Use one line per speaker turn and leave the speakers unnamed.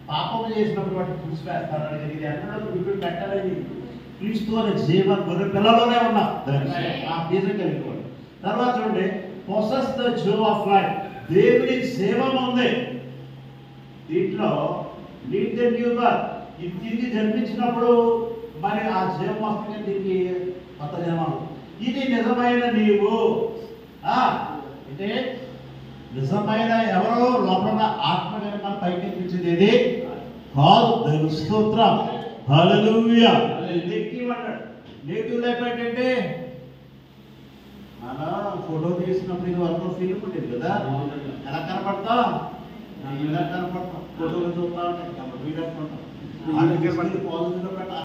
పాపం చేసినప్పుడు వాటిని చూసివేస్తారు అడిగారు ఇది ఎక్కడ ఇప్పుడు పెట్టలేదు క్రీస్తు అనే జీవ గొర్రె పిల్లలోనే ఉన్నా ఆ బీజం కలిగిపోయి తర్వాత చూడండి possess the joy of life దేవుని సేవ ఉంది దీంట్లో లీడ్ ద న్యూ బర్త్ ఇది తిరిగి జన్మించినప్పుడు మరి ఆ జీవం వస్తుంది దీనికి కొత్త జన్మం ఇది నిజమైన నీవు ఆ, అంటే నిజమైన ఎవరో లోపల ఆత్మ కనుక పైకి ఎక్కించింది ఇది కాదు దేవుని స్తోత్రం హల్లెలూయా నెగిటివ్ అన్నాడు నెగిటివ్ లైఫ్ ఏంటంటే మన ఫోటో తీసినప్పుడు ఇది వరకు ఫిల్మ్ ఉండేది కదా ఎలా కనపడతాం ఇలా కనపడతాం ఫోటోలు చూస్తా ఉంటాం వీడియో పాజిటివ్ పెట్ట